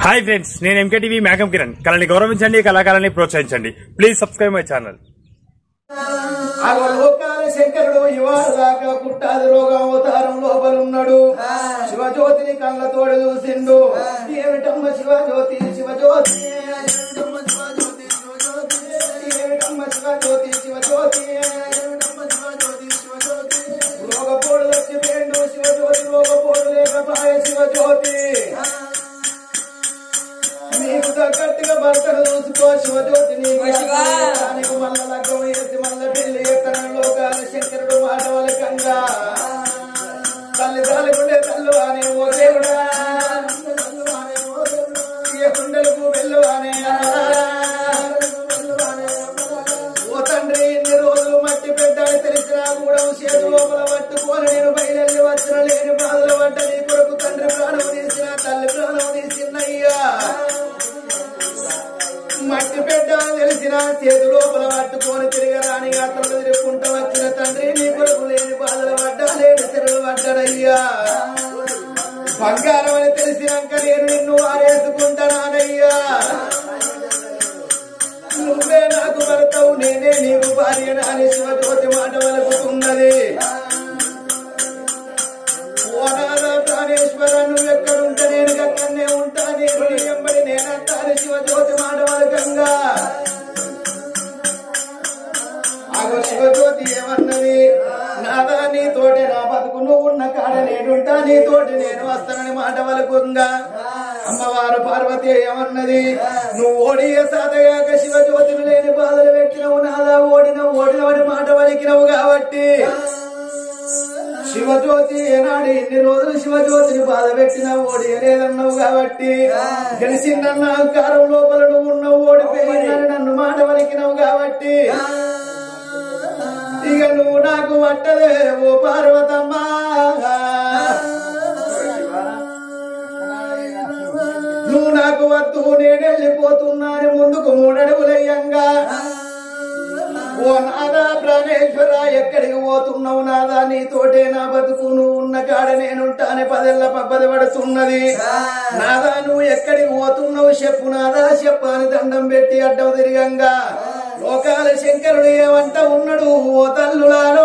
hi friends నేను MKTV మేఘం కిరణ్ కళని గౌరవించండి కళాకారాన్ని ప్రోత్సహించండి ప్లీజ్ సబ్స్క్రైబ్ మై ఛానల్ అగో లోకాల శంకరుడు ఇవాళ దాకా కుట్టాది రోగం అవతారం లోపలున్నాడు శివజ్యోతిని కళ్ళతోడు చూసిండు ఏమిటమ్మ శివజ్యోతి శివజ్యోతి ఏమిటమ్మ శివజ్యోతి శివజ్యోతి ఏమిటమ్మ శివజ్యోతి శివజ్యోతి ఏమిటమ్మ శివజ్యోతి శివజ్యోతి రోగపోడు వచ్చి వేండు శివజ్యోతి రోగపోడు లేకపాయ శివజ్యోతి నీకు తగ్గట్టుగా భర్తను చూసుకో శివజ్యోతి నీకు దానికి మల్ల లగ్గం వేసి మల్ల పెళ్లి ఎత్తనంలో కాని శంకరుడు మాట వలకంగా తల్లి తాలికుండే తల్లు అనే ఓ దేవుడా ఏ కుండలకు వెళ్ళు అనే ఓ తండ్రి ఇన్ని రోజులు మట్టి పెట్టాలి తెలిసినా కూడా చేతి లోపల పట్టుకొని నేను బయలుదేరి వచ్చిన లేని బాధలు పడ్డ నీ కొరకు తండ్రి ప్రాణం తీసిన తల్లి ప్రాణం తీసినయ్యా మట్టి పెట్ట తెలిసిన చేతి లోపల పట్టుకొని తిరగరాని అతను తిరుగుకుంటూ వచ్చిన తండ్రి నీ కొరకు లేని బాధలు పడ్డా లేని చెరువులు పడ్డానయ్యా బంగారం అని తెలిసినాక నేను నిన్ను ఆరేసుకుంటానయ్యా నువ్వే నాకు భర్తవు నేనే నీకు భార్య అని శివజ్యోతి మాట వలుకుతున్నది ఓనాద ప్రాణేశ్వర నువ్వు ఎక్కడుంటే నేను అక్కడనే ఉంటా నేను నీ వెంబడి నేనంటాను శివజ్యోతి మాట వలకంగా ఆగో శివజ్యోతి ఏమన్నది నాదా నీతోటి నా బతుకు నువ్వు ఉన్న కాడ నేనుంటా నీతోటి నేను వస్తానని మాట వలకుంగా అమ్మవారు పార్వతి ఏమన్నది నువ్వు ఓడియ సాధగాక శివజ్యోతిని లేని బాధలు పెట్టినవు నాదా ఓడినవు ఓడినవని మాట వలికినవు కాబట్టి శివజ్యోతి ఏనాడు ఎన్ని రోజులు శివజ్యోతిని బాధ పెట్టినా ఓడియలేదన్నావు కాబట్టి గెలిచిందన్న అహంకారం లోపల నువ్వు ఉన్నావు ఓడిపోయిందని నన్ను మాట వలికినావు కాబట్టి ఇక నువ్వు నాకు పట్టదే ఓ పార్వతమ్మా నువ్వు నాకు వద్దు నేను వెళ్ళిపోతున్నాను ముందుకు మూడడుగులయ్యంగా ఓ నాదా ప్రాణేశ్వర ఎక్కడికి పోతున్నావు నాదా నీతోటే నా బతుకు నువ్వు ఉన్న కాడ నేనుంటానే పదెల్ల పబ్బది పడుతున్నది నాదా నువ్వు ఎక్కడికి పోతున్నావు చెప్పు నాదా చెప్పు అని దండం పెట్టి అడ్డం తిరిగంగా లోకాల శంకరుడు ఏమంట ఉన్నాడు ఓ తల్లులాలో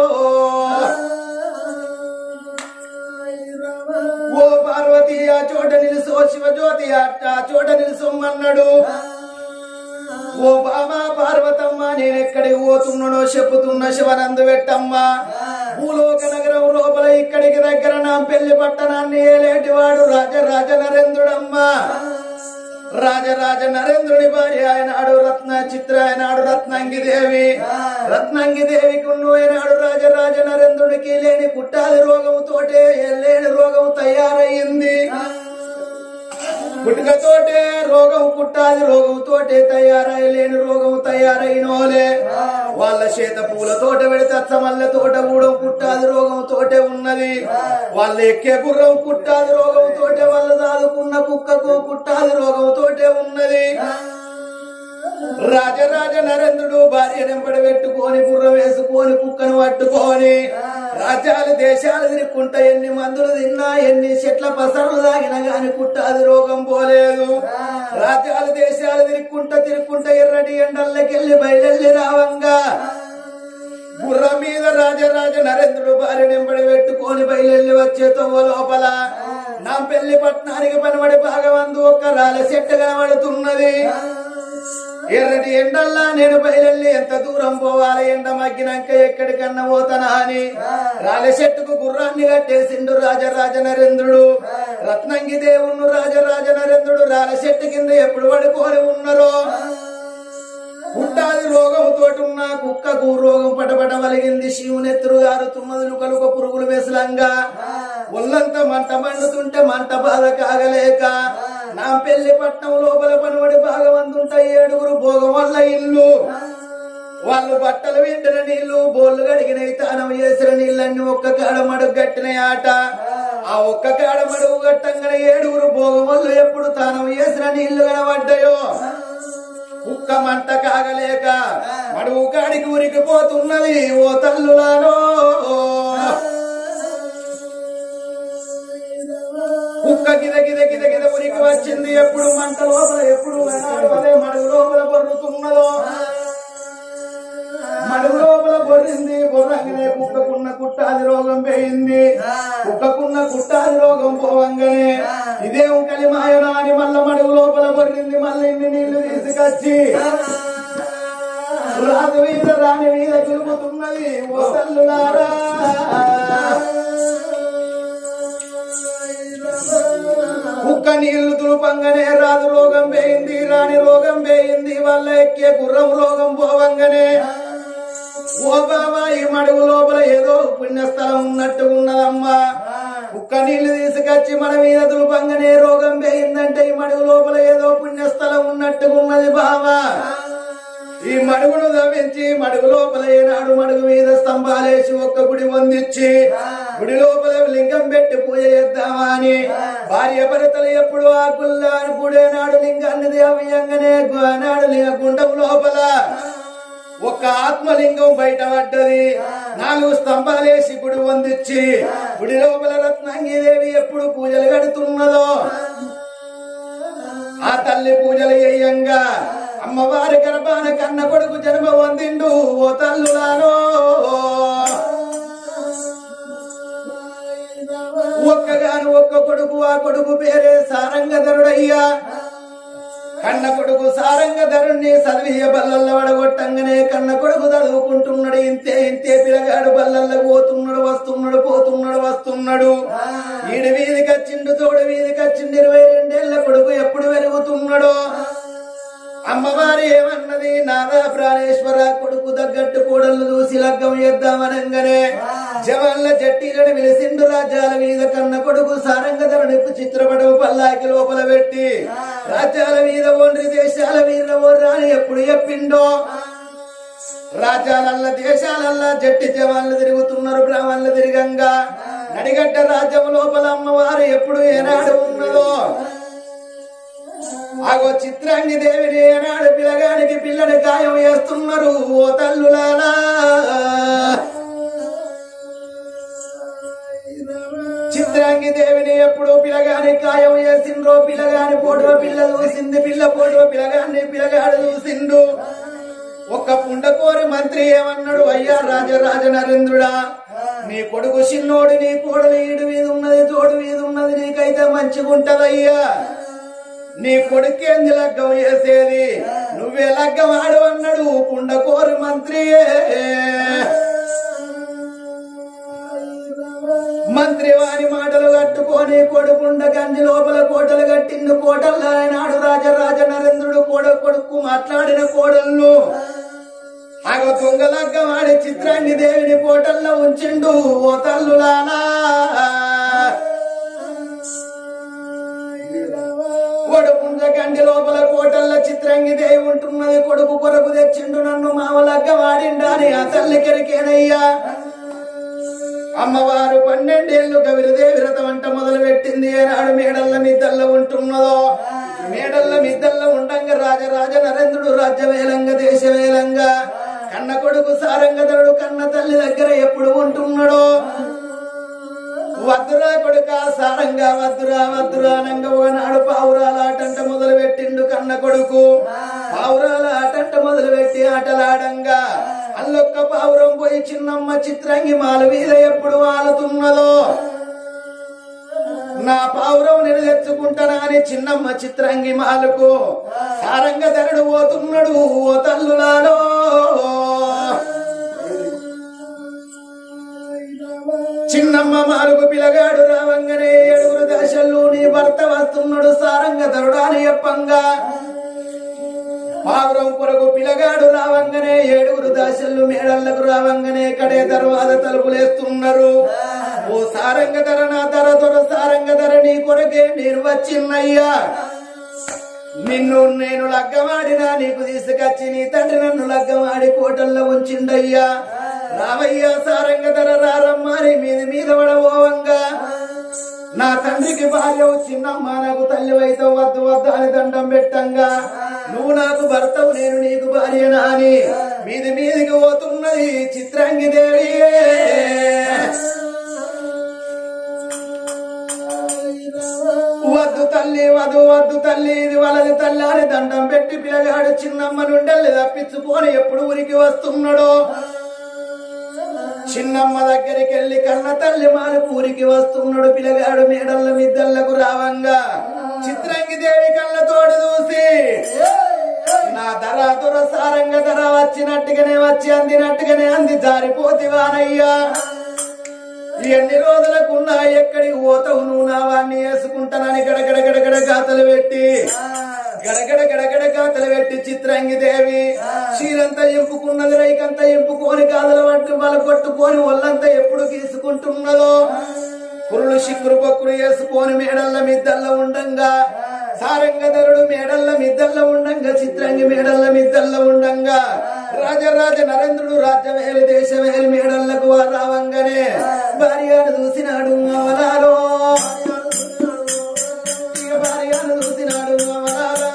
ఓ పార్వతి ఆ చోట నిలుసో శివజ్యోతి అట్ట ఆ చోట నిలుసొమ్మన్నాడు ఓ బాబా పార్వతమ్మ నేను ఎక్కడికి పోతున్నానో చెప్పుతున్న శివనందు పెట్టమ్మా భూలోక నగరం లోపల ఇక్కడికి దగ్గర నా పెళ్లి పట్టణాన్ని ఏలేటివాడు రాజరాజ నరేంద్రుడమ్మా రాజరాజ నరేంద్రుని భార్య ఆయనాడు రత్న చిత్ర ఆయనాడు రత్నంగి దేవి రత్నంగి దేవికి అయినాడు రాజరాజ నరేంద్రుడికి లేని కుట్టాది రోగముతోటే లేని రోగం తయారయ్యింది పుట్టుకతోటే రోగం పుట్టాది రోగం తోటే తయారై లేని రోగం తయారైనోలే వాళ్ళ చేత పూల తోట పెడితే అచ్చమల్ల తోట కూడా పుట్టాది రోగం తోటే ఉన్నది వాళ్ళ ఎక్కే గుర్రం కుట్టాది రోగం తోటే వాళ్ళ దాదుకున్న కుక్కకు కుట్టాది రోగం తోటే ఉన్నది రాజరాజ నరేంద్రుడు భార్య నెంబడి పెట్టుకొని గుర్రం వేసుకొని కుక్కను పట్టుకొని రాజ్యాలు దేశాలు తిరుక్కుంటా ఎన్ని మందులు తిన్నా ఎన్ని చెట్ల పసరులు తాగినా గాని కుట్టాది రోగం పోలేదు రాజ్యాలు దేశాలు తిరుక్కుంటా తిరుక్కుంటా ఎర్రటి ఎండల్లకెళ్ళి బయలెళ్ళి రావంగా గుర్రం మీద రాజరాజ నరేంద్రుడు భార్య నెంబడి పెట్టుకొని బయలుదేరి వచ్చే తొవ్వ లోపల నా పెళ్లి పట్నానికి పనిపడి భాగవంతు ఒక్క రాళ్ళ చెట్టు కనబడుతున్నది ఎర్రటి ఎండల్లా నేను బయలుల్లి ఎంత దూరం పోవాలి ఎండ మగ్గినాక ఎక్కడికన్నా పోతానా అని రాళ్ళ చెట్టుకు గుర్రాన్ని కట్టేసిండు రాజరాజ నరేంద్రుడు రత్నంగి దేవుణ్ణు రాజరాజ నరేంద్రుడు రాళ్ళ చెట్టు కింద ఎప్పుడు పడుకొని ఉన్నారో పుట్టాది రోగం తోటున్న కుక్కకు రోగం పటపట వలిగింది శివునెత్తురు గారు తుమ్మదులు కలుక పురుగులు వెసలంగా ఒళ్ళంతా మంట మండుతుంటే మంట బాధ కాగలేక నా పెళ్లి పట్నం లోపల పనిబడి భాగవంతుంటాయి ఏడుగురు భోగం వల్ల ఇల్లు వాళ్ళు బట్టలు విండిన నీళ్లు బోళ్ళు కడిగిన తానం చేసిన నీళ్ళన్ని ఒక్క కాడ మడుగు కట్టిన ఆట ఆ ఒక్క కాడ మడుగు కట్టంగానే ఏడుగురు భోగం వల్ల ఎప్పుడు తానం చేసిన నీళ్లు కనబడ్డాయో కుక్క మంట కాగలేక మడుగు కాడికి ఉరికిపోతున్నది ఓ తల్లులాలో కుక్క గిద గిద గిద గిద ఉరికి వచ్చింది బొర్రింది ఎప్పుడు మంట లోపల ఎప్పుడు వేనాడు అదే మడుగు లోపల బొర్రుతున్నదో మడుగు లోపల బొర్రింది బొర్రంగానే కుక్కకున్న కుట్టాది రోగం పోయింది కుక్కకున్న కుట్టాది రోగం పోవంగానే ఇదేం కలిమాయనా అని మళ్ళా మడుగు లోపల బొర్రింది మళ్ళీ ఇన్ని నీళ్లు తీసుకొచ్చి రాజు మీద రాణి మీద తిరుగుతున్నది ఓ తల్లులారా కుక్క నీళ్లు తులుపంగానే రాజు రోగం పోయింది రాణి రోగం పోయింది వాళ్ళ ఎక్కే గుర్రం రోగం పోవంగానే ఓ బాబా ఈ మడుగు లోపల ఏదో పుణ్యస్థలం ఉన్నట్టు ఉన్నదమ్మా కుక్క నీళ్లు తీసుకొచ్చి మన మీద తులుపంగానే రోగం పోయిందంటే ఈ మడుగు లోపల ఏదో పుణ్యస్థలం ఉన్నట్టు ఉన్నది బావా ఈ మడుగును దవించి మడుగు లోపల ఏనాడు మడుగు మీద స్తంభాలేసి ఒక్క గుడి వందిచ్చి గుడి లోపల లింగం పెట్టి పూజ చేద్దామా అని భార్య భర్తలు ఎప్పుడు ఆ గుల్లా గుడేనాడు లింగాన్ని దేవయంగానే నాడు గుండం లోపల ఒక ఆత్మలింగం బయట పడ్డది నాలుగు స్తంభాలేసి గుడి వందిచ్చి గుడి లోపల రత్నాంగిదేవి ఎప్పుడు పూజలు కడుతున్నదో ఆ తల్లి పూజలు చేయంగా అమ్మవారి గర్భాన కన్న కొడుకు జన్మ పొందిండు ఓ తల్లులానో ఒక్కగాను ఒక్క కొడుకు ఆ కొడుకు పేరే సారంగధరుడయ్యా కన్న కొడుకు సారంగధరుణ్ణి చదివియ బల్లల్లో వడగొట్టంగానే కన్న కొడుకు చదువుకుంటున్నాడు ఇంతే ఇంతే పిల్లగాడు బల్లల్లో పోతున్నాడు వస్తున్నాడు పోతున్నాడు వస్తున్నాడు ఈడు వీధికి వచ్చిండు తోడు వీధికి వచ్చిండు ఇరవై రెండేళ్ల కొడుకు ఎప్పుడు పెరుగుతున్నాడో అమ్మవారు ఏమన్నది నాదా ప్రాణేశ్వర కొడుకు తగ్గట్టు కోడళ్ళు చూసి లగ్గం చేద్దామనంగానే జవాన్ల జట్టీలను విలిసిండు రాజ్యాల మీద కన్న కొడుకు సారంగధరునిప్పు చిత్రపటం పల్లాకి లోపల పెట్టి రాజ్యాల మీద ఒండ్రి దేశాల మీద ఓర్రాని ఎప్పుడు చెప్పిండో రాజ్యాలల్ల దేశాలల్లా జట్టి జవాన్లు తిరుగుతున్నారు బ్రాహ్మణులు తిరిగంగా నడిగడ్డ రాజ్యం లోపల అమ్మవారు ఎప్పుడు ఏనాడు ఉన్నదో ఆగో చిత్రాంగి దేవిని ఏనాడు పిల్లగానికి పిల్లని గాయం వేస్తున్నారు ఓ తల్లులాలా చిత్రాంగి దేవిని ఎప్పుడు పిల్లగాని కాయం వేసిండ్రో పిల్లగాని పోటో పిల్ల చూసింది పిల్ల పోటో పిల్లగాన్ని పిల్లగాడు చూసిండు ఒక్క పుండకోరి మంత్రి ఏమన్నాడు అయ్యా రాజరాజ నరేంద్రుడా నీ కొడుకు చిన్నోడు నీ కోడలు ఈడు మీద ఉన్నది తోడు మీద ఉన్నది నీకైతే మంచిగుంటదయ్యా నీ కొడుకేంది లగ్గం చేసేది నువ్వే లగ్గం ఆడు అన్నాడు పుండకోరి మంత్రి మంత్రి వారి మాటలు కట్టుకొని కొడుకుండ గంజి లోపల కోటలు కట్టిండు కోటల్లో నాడు రాజరాజ నరేంద్రుడు కోడ కొడుకు మాట్లాడిన కోడళ్ళు ఆగో దొంగలగ్గం ఆడి చిత్రాంగి దేవిని కోటల్లో ఉంచిండు ఓ తల్లులానా కొడుకుండ గండి లోపల కోటల్లో చిత్రంగి దేవి ఉంటున్నది కొడుకు కొరకు తెచ్చిండు నన్ను మామలగ్గం ఆడిండాని ఆ తల్లి కెరికేనయ్యా అమ్మవారు పన్నెండేళ్లు గవిరదేవి వ్రతం అంట మొదలు పెట్టింది ఏనాడు మేడల్ల మిద్దల్లో ఉంటున్నదో మేడల్ల మిద్దల్లో ఉండంగా రాజరాజ నరేంద్రుడు రాజ్యవేలంగా దేశవేలంగా కన్న కొడుకు సారంగధరుడు కన్న తల్లి దగ్గర ఎప్పుడు ఉంటున్నాడో వద్దురా కొడుక సారంగా వద్దురా వద్దురా నంగ ఒకనాడు పావురాల ఆటంట మొదలు పెట్టిండు కన్న కొడుకు పావురాల ఆటంట మొదలు పెట్టి ఆటలాడంగా అల్లొక్క పావురం పోయి చిన్నమ్మ చిత్రంగి మాల మీద ఎప్పుడు వాలుతున్నదో నా పావురం నేను తెచ్చుకుంటానా అని చిన్నమ్మ చిత్రంగి మాలకు సారంగ ధరుడు పోతున్నాడు ఓ తల్లులాలో చిన్నమ్మ మాలుగు పిలగాడు రావంగానే ఏడుగురు దశలు నీ భర్త వస్తున్నాడు సారంగ ధరుడాని చెప్పంగా పావురం కొరకు పిలగాడు రావంగానే ఏడుగురు దాసళ్ళు మేడళ్లకు రావంగానే కడే తర్వాత తలుపులేస్తున్నారు ఓ సారంగ ధర నా ధర దొర సారంగ ధర నీ కొరకే నేను వచ్చిన్నయ్యా నిన్ను నేను లగ్గమాడినా నీకు తీసుకొచ్చి నీ తండ్రి నన్ను లగ్గమాడి కోటల్లో ఉంచిండయ్యా రావయ్యా సారంగ ధర రారమ్మారి మీద మీద పడబోవంగా నా తండ్రికి భార్య చిన్నమ్మ నాకు తల్లి అయితే వద్దు వద్దు అని దండం పెట్టంగా నువ్వు నాకు భర్తవు నేను నీకు భార్యనా అని మీది మీదికి పోతున్నది చిత్రాంగి దేవి వద్దు తల్లి వధు వద్దు తల్లి ఇది వలది తల్లి అని దండం పెట్టి పిల్లగాడు చిన్నమ్మ నుండెల్లి తప్పించుకొని ఎప్పుడు ఊరికి వస్తున్నాడో చిన్నమ్మ దగ్గరికి వెళ్ళి కన్న తల్లి మారి ఊరికి వస్తున్నాడు పిల్లగాడు మేడల్ల మిద్దళ్లకు రావంగా చిత్రంగి దేవి కళ్ళతోడు చూసి నా ధర దురసారంగా ధర వచ్చినట్టుగానే వచ్చి అందినట్టుగానే అంది జారిపోతివానయ్యా ఎన్ని రోజులకున్నా ఎక్కడికి పోతావు నువ్వు నా వాడిని వేసుకుంటానని గడగడ గడగడ గాతలు పెట్టి గడగడ గడగడ గాతలు పెట్టి చిత్రంగి దేవి చీరంతా ఎంపుకున్నది రైకంతా ఎంపుకొని కాదలు పట్టి వాళ్ళ కొట్టుకొని ఒళ్ళంతా ఎప్పుడు తీసుకుంటున్నదో పురులు శిక్కురు పక్కులు వేసుకొని మేడల్ల మిద్దల్ల ఉండంగా సారంగధరుడు మేడల్ల మిద్దల్ల ఉండంగా చిత్రంగి మేడల్ల మిద్దల్ల ఉండంగా రాజరాజ నరేంద్రుడు రాజ్యమేలు దేశమేలు మేడల్లకు రావంగానే భార్యను చూసినాడు అవలాలో ఇక భార్యను చూసినాడు అవలాలా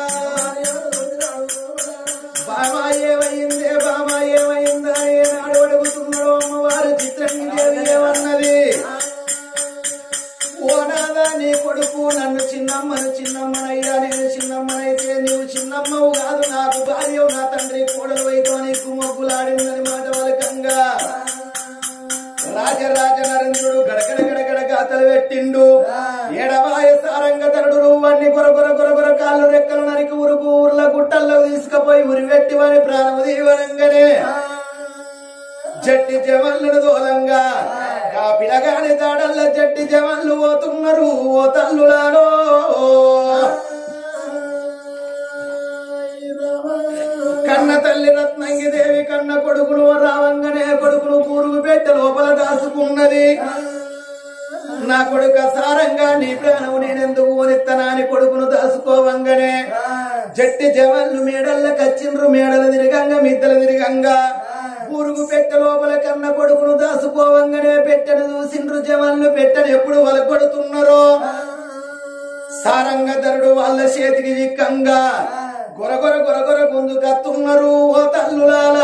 బామా ఏమైందే బామా ఏమైందా ఏనాడు అడుగుతున్నాడు అమ్మవారు చిత్రంగి దేవి ఏమన్నది ఓ నాదా నీ కొడుకు నన్ను చిన్నమ్మను చిన్నమ్మనయ్యా నేను చిన్నమ్మనైతే నీవు చిన్నమ్మవు కాదు నాకు భార్య నా తండ్రి కోడలు వైతో నీకు మొగ్గులాడిందని మాట వలకంగా రాజరాజ నరేంద్రుడు గడగడ గడగడ గాతలు పెట్టిండు ఎడవాయ సారంగతరుడు నువ్వన్ని కొర కొర కొర కొర కాళ్ళు రెక్కలు నరికి ఉరుకు ఊర్ల గుట్టల్లో తీసుకుపోయి ఉరి పెట్టి వారి ప్రాణము దీవనంగానే జట్టి జవన్లను దూలంగా ఆ పిలగాని దాడల్ల జట్టి జవన్లు పోతున్నారు ఓ తల్లులాలో కన్న తల్లి రత్నంగి దేవి కన్న కొడుకును రావంగానే కొడుకును పూరుగు పెట్టె లోపల దాచుకున్నది నా కొడుక సారంగా నీ ప్రాణం నేనెందుకు ఓనిత్తనా అని కొడుకును దాచుకోవంగానే జట్టి జవన్లు మేడల్ల కచ్చిండ్రు మేడలు తిరగంగా మిద్దలు తిరగంగా పురుగు పెట్టె లోపల కన్న కొడుకును దాచుకోవంగానే పెట్టెను చూసిండ్రు జవన్లు పెట్టెను ఎప్పుడు వలకొడుతున్నారో సారంగధరుడు వాళ్ళ చేతికి చిక్కంగా గొరగొర గొరగొర గుందు కత్తున్నారు ఓ తల్లులాలా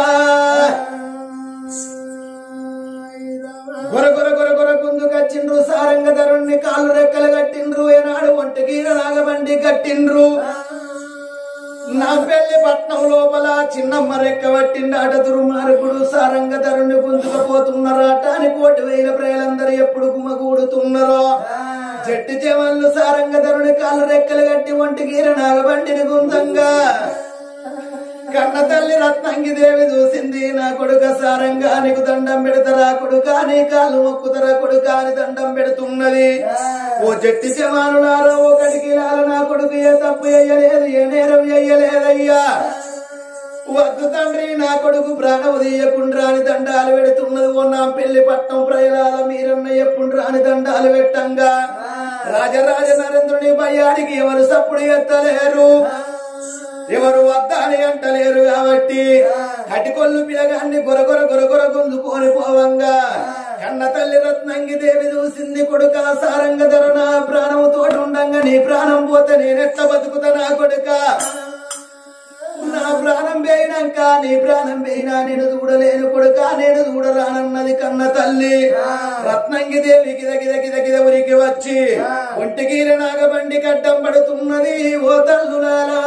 గొరగొర గొరగొర గుందు కచ్చిండ్రు సారంగధరుణ్ణి కాళ్ళు రెక్కలు కట్టిండ్రు ఏనాడు ఒంటి గీర నాగబండి కట్టిండ్రు నా పెళ్లి పట్నం లోపల చిన్నమ్మ రెక్క పట్టిండాట దుర్మార్గుడు సారంగధరుణ్ణి గుంజుకపోతున్నారాట అని కోటి వేల ప్రజలందరూ ఎప్పుడు గుమగూడుతున్నారో చెట్టు చెవళ్ళు సారంగధరుని కాళ్ళు రెక్కలు కట్టి ఒంటి గీర నాగబండిని గుందంగా కన్న తల్లి రత్నంగి దేవి చూసింది నా కొడుక సారంగా నీకు దండం పెడతారా కొడుకా నీ కాళ్ళు మొక్కుతారా కొడుకా అని దండం పెడుతున్నది ఓ జట్టి జవానులారో ఒకటికి లాలు నా కొడుకు ఏ తప్పు వేయలేదు ఏ నేరం వేయలేదయ్యా వద్దు తండ్రి నా కొడుకు ప్రాణం తీయకుండా అని దండాలు పెడుతున్నది ఓ నా పెళ్లి పట్నం ప్రజలాల మీరన్న ఎప్పుడు అని దండాలు పెట్టంగా రాజరాజ నరేంద్రుని భయానికి ఎవరు సప్పుడు ఎత్తలేరు ఎవరు వద్ద అని అంటలేరు కాబట్టి కటికొల్లు పిలగాన్ని గొరగొర గొరగొర గుంజుకొని పోవంగా కన్న తల్లి రత్నంగి దేవి చూసింది కొడుక సారంగ ధర నా ప్రాణం తోటి ఉండంగా నీ ప్రాణం పోతే నేనెట్లా బతుకుతా నా కొడుక నా ప్రాణం పోయినాక నీ ప్రాణం పోయినా నేను చూడలేను కొడుక నేను చూడరానన్నది కన్న తల్లి రత్నంగి దేవి గిద గిద గిద గిద ఉరికి వచ్చి ఒంటిగీర నాగబండి కట్టం పడుతున్నది ఓ తల్లులారా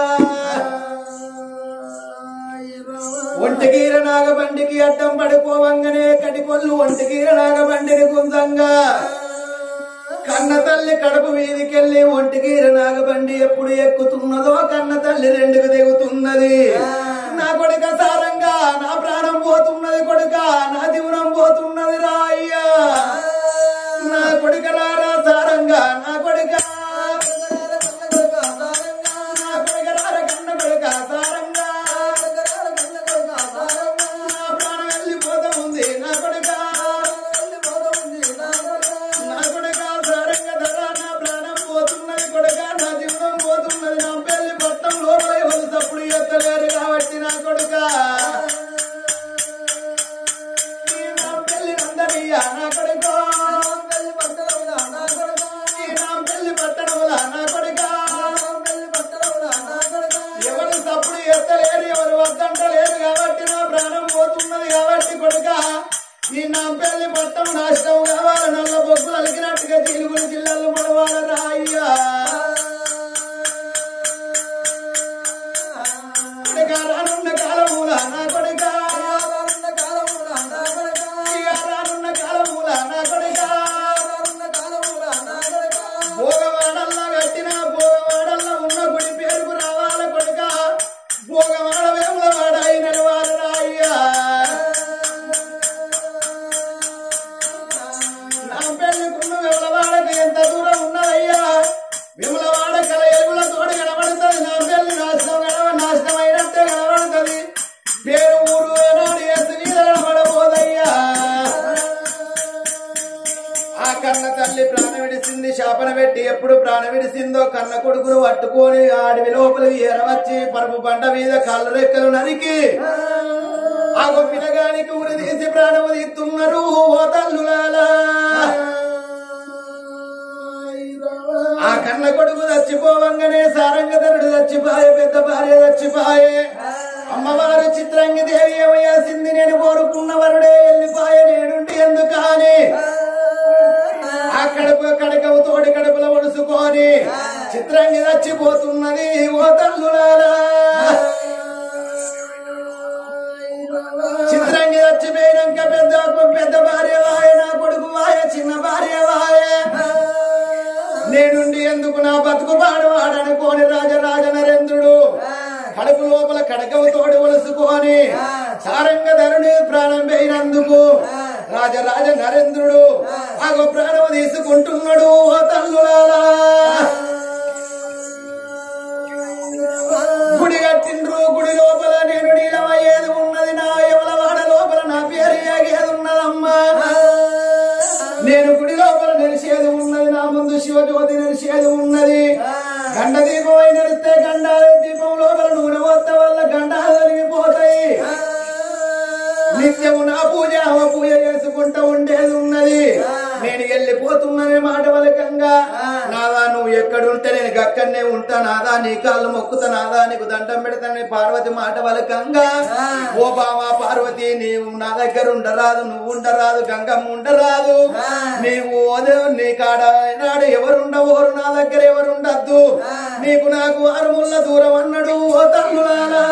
ఒంటిగీర నాగబండికి అడ్డం పడిపోవంగానే కటికొల్లు ఒంటిగీర నాగబండిని గుంజంగా కన్న తల్లి కడుపు వీధికెళ్ళి ఒంటిగీర నాగబండి ఎప్పుడు ఎక్కుతున్నదో కన్న తల్లి రెండుకు దిగుతున్నది నా కొడుక సారంగా నా ప్రాణం పోతున్నది కొడుక నా జీవనం పోతున్నది రా అయ్యా నా కొడుక రారా సారంగా నా కొడుక నా కొడుక రారా కన్న కొడుక సారంగా నా ప్రాణం వెళ్ళిపోతా ఉంది నా కొడుక నా కొడుక సారంగా ధర నా ప్రాణం పోతున్నది కొడుక నా జీవనం పోతున్నది నా పెళ్లి పట్టం లోపల ఎవరు తప్పుడు ఎత్తలేరు కాబట్టి నా కొడుక ఈ నా పెళ్లి నందనయ్య నా కొడుక ఈ నా పెళ్లి పట్టణముల నా కొడుక ఎవరు తప్పుడు ఎత్తలేరు ఎవరు వద్దంటలేరు కాబట్టి నా ప్రాణం పోతున్నది కాబట్టి కొడుక ఈ నా పెళ్లి పట్టం నాశనం కావాలి నల్ల బొగ్గులు అలిగినట్టుగా జీలుగులు జిల్లాలు పడవాలి రాయ్యా ఇక రానున్న కాలముల నా కొడుక ఇక రానున్న కాలముల నా కొడుక భోగవాడల్లా కట్టిన భోగవాడల్లా ఉన్న గుడి పేరుకు రావాల కొడుక భోగవాడ వేములవాడ అయిన వారు రాయ్యా నా పెళ్ళికున్న విమలవాడకు ఎంత దూరం ఉన్నదయ్యా విమలవాడ కల ఎలుగుల తోడు కనబడుతుంది నా పెళ్లి నాశనం కనవ నాశనం అయినట్టే కనబడుతుంది పేరు ఊరు ఏనాడు ఎత్తు మీద కనబడబోదయ్యా ఆ కన్న తల్లి ప్రాణ విడిసింది శాపన పెట్టి ఎప్పుడు ప్రాణ విడిసిందో కన్న కొడుకును పట్టుకొని ఆ అడవి లోపలికి ఎరవచ్చి పరుపు పంట మీద కళ్ళు రెక్కలు నరికి ఆ పిల్లగానికి ఉరి తీసి ప్రాణము తీస్తున్నారు ఓ తల్లులాలా ఆ కన్న కొడుకు చచ్చిపోవంగానే సారంగధరుడు చచ్చిపోయే పెద్ద భార్య చచ్చిపోయే అమ్మవారు చిత్రంగి దేవి ఏమయ్యాసింది నేను కోరుకున్న వరుడే వెళ్ళిపోయే నేనుండి ఎందుకని ఆ కడుపు కడకవు తోడి కడుపులో ఒడుసుకొని చిత్రంగి చచ్చిపోతున్నది ఓ తల్లులారా చిత్రంగి చచ్చిపోయినాక పెద్ద పెద్ద భార్య వాయ నా కొడుకు వాయ చిన్న భార్య వాయ నేనుండి ఎందుకు నా బతుకు పాడవాడనుకోని రాజరాజ నరేంద్రుడు కడుపు లోపల కడకవు తోడు ఒలుసుకొని సారంగ ధరుని ప్రాణం వేయినందుకు రాజరాజ నరేంద్రుడు ఆగో ప్రాణం తీసుకుంటున్నాడు ఓ తల్లులారా గుడి కట్టిండ్రు గుడి లోపల నేను నీలమయ్యేది ఉన్నది నా ఎవలవాడ లోపల నా పేరు ఏగేది ఉన్నదమ్మా నేను గుడి లోపల నిలిచేది ఉన్నది నా ముందు శివజ్యోతి నిలిచేది ఉన్నది గండ దీపం అయి నిలిస్తే గండాల దీపం లోపల నూనె వత్త వల్ల గండాలు తొలగిపోతాయి నిత్యము నా పూజ ఆమె పూజ చేసుకుంటూ ఉండేది ఉన్నది నేను వెళ్ళిపోతున్ననే మాట వలకంగా నాదా నువ్వు ఎక్కడుంటే నేను గక్కడనే ఉంటా నాదా నీ కాళ్ళు మొక్కుతా నాదా నీకు దండం పెడతానని పార్వతి మాట వలకంగా ఓ బావా పార్వతి నీవు నా దగ్గర ఉండరాదు నువ్వు ఉండరాదు గంగమ్మ ఉండరాదు నీవు ఓదే నీ కాడ నాడు ఎవరుండవోరు నా దగ్గర ఎవరుండద్దు నీకు నాకు అరుముల్ల దూరం అన్నాడు ఓ తల్లులారా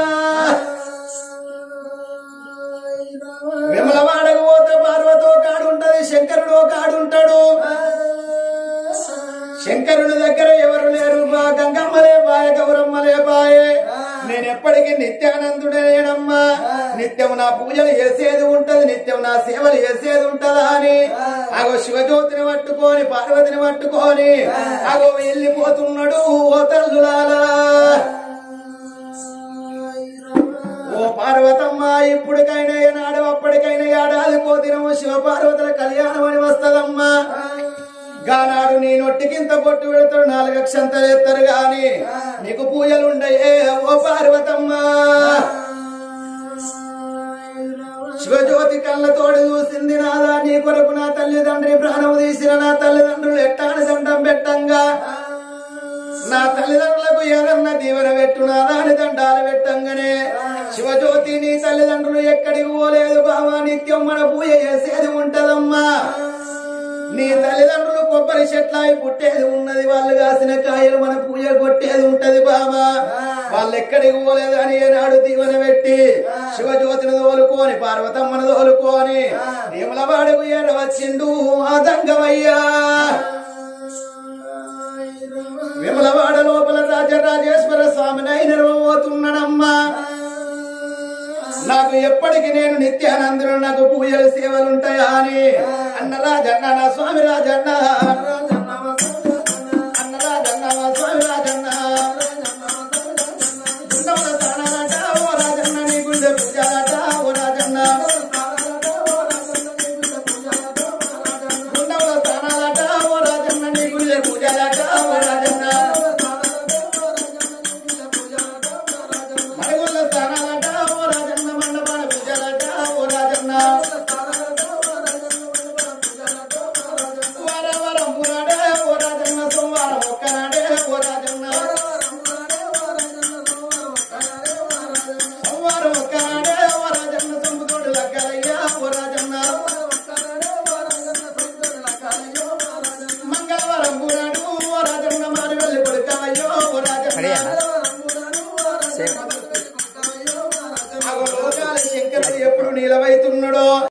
విమలవాడకు పోతే పార్వతో కాడుంటది శంకరుడు ఓ కాడుంటాడు శంకరుని దగ్గర ఎవరు లేరు బా గంగమ్మలే బాయ గౌరమ్మలే బాయే నేను ఎప్పటికీ నిత్యానందుడేనమ్మా నిత్యం నా పూజలు చేసేది ఉంటది నిత్యం నా సేవలు చేసేది ఉంటదా అని అగో శివజ్యోతిని పట్టుకొని పార్వతిని పట్టుకొని అగో వెళ్ళిపోతున్నాడు ఓ తల్లులాలా ఓ పార్వతమ్మ ఇప్పటికైనా ఏనాడు అప్పటికైనా ఏడాది కోదినము శివ పార్వతుల కళ్యాణం అని వస్తదమ్మా గానాడు నీ నొట్టికింత పొట్టు పెడతాడు నాలుగు అక్షంతలు ఎత్తారు గాని నీకు పూజలుండయే ఓ పార్వతమ్మ శివజ్యోతి కళ్ళతోడు చూసింది నాదా నీ కొరకు నా తల్లిదండ్రి ప్రాణం తీసిన నా తల్లిదండ్రులు ఎట్టాని దండం పెట్టంగా నా తల్లిదండ్రులకు ఏదన్నా దీవెన పెట్టు నా దాని దండాలు పెట్టంగానే శివజ్యోతి నీ తల్లిదండ్రులు ఎక్కడికి పోలేదు బావా నిత్యం మన పూజ చేసేది ఉంటదమ్మా నీ తల్లిదండ్రులు కొబ్బరి చెట్లాయి పుట్టేది ఉన్నది వాళ్ళు కాసిన కాయలు మన పూజ కొట్టేది ఉంటది బాబా వాళ్ళు ఎక్కడికి పోలేదు అని ఏనాడు దీవెన పెట్టి శివజ్యోతిని తోలుకొని పార్వతమ్మను తోలుకొని నీమలవాడకు ఏడ వచ్చిండు ఆ దంగమయ్యా విమలవాడ లోపల రాజరాజేశ్వర స్వామిని నిర్మపోతున్నాడమ్మా నాకు ఎప్పటికి నేను నిత్యానందుడు నాకు పూజలు సేవలు ఉంటాయా అని అన్న రాజన్న నా స్వామి రాజన్న అన్న రాజన్న మా స్వామి రాజన్న గుండముల స్థానాలట ఓ రాజన్న నీ గుండె పూజాలట ఓ రాజన్న గుండముల స్థానాలట ఓ రాజన్న నీ గుండె పూజాలట ఓ రాజన్న మరుగుల స్థానాలట ఓ రాజన్న మండపాల పూజలట ఓ రాజన్న వారవరం పురాడే ఓ రాజన్న సోమవారం ఒక్కనాడే ఓ రాజన్న సోమవారం ఒక్కనాడే ఓ రాజన్న సొంపుతోడు లగ్గలయ్యా ఓ రాజన్న మంగళవారం పురాడు ఓ రాజన్న మారి వెళ్ళి కొడుకవయ్యో ఓ రాజన్న నీలవైతున్నాడో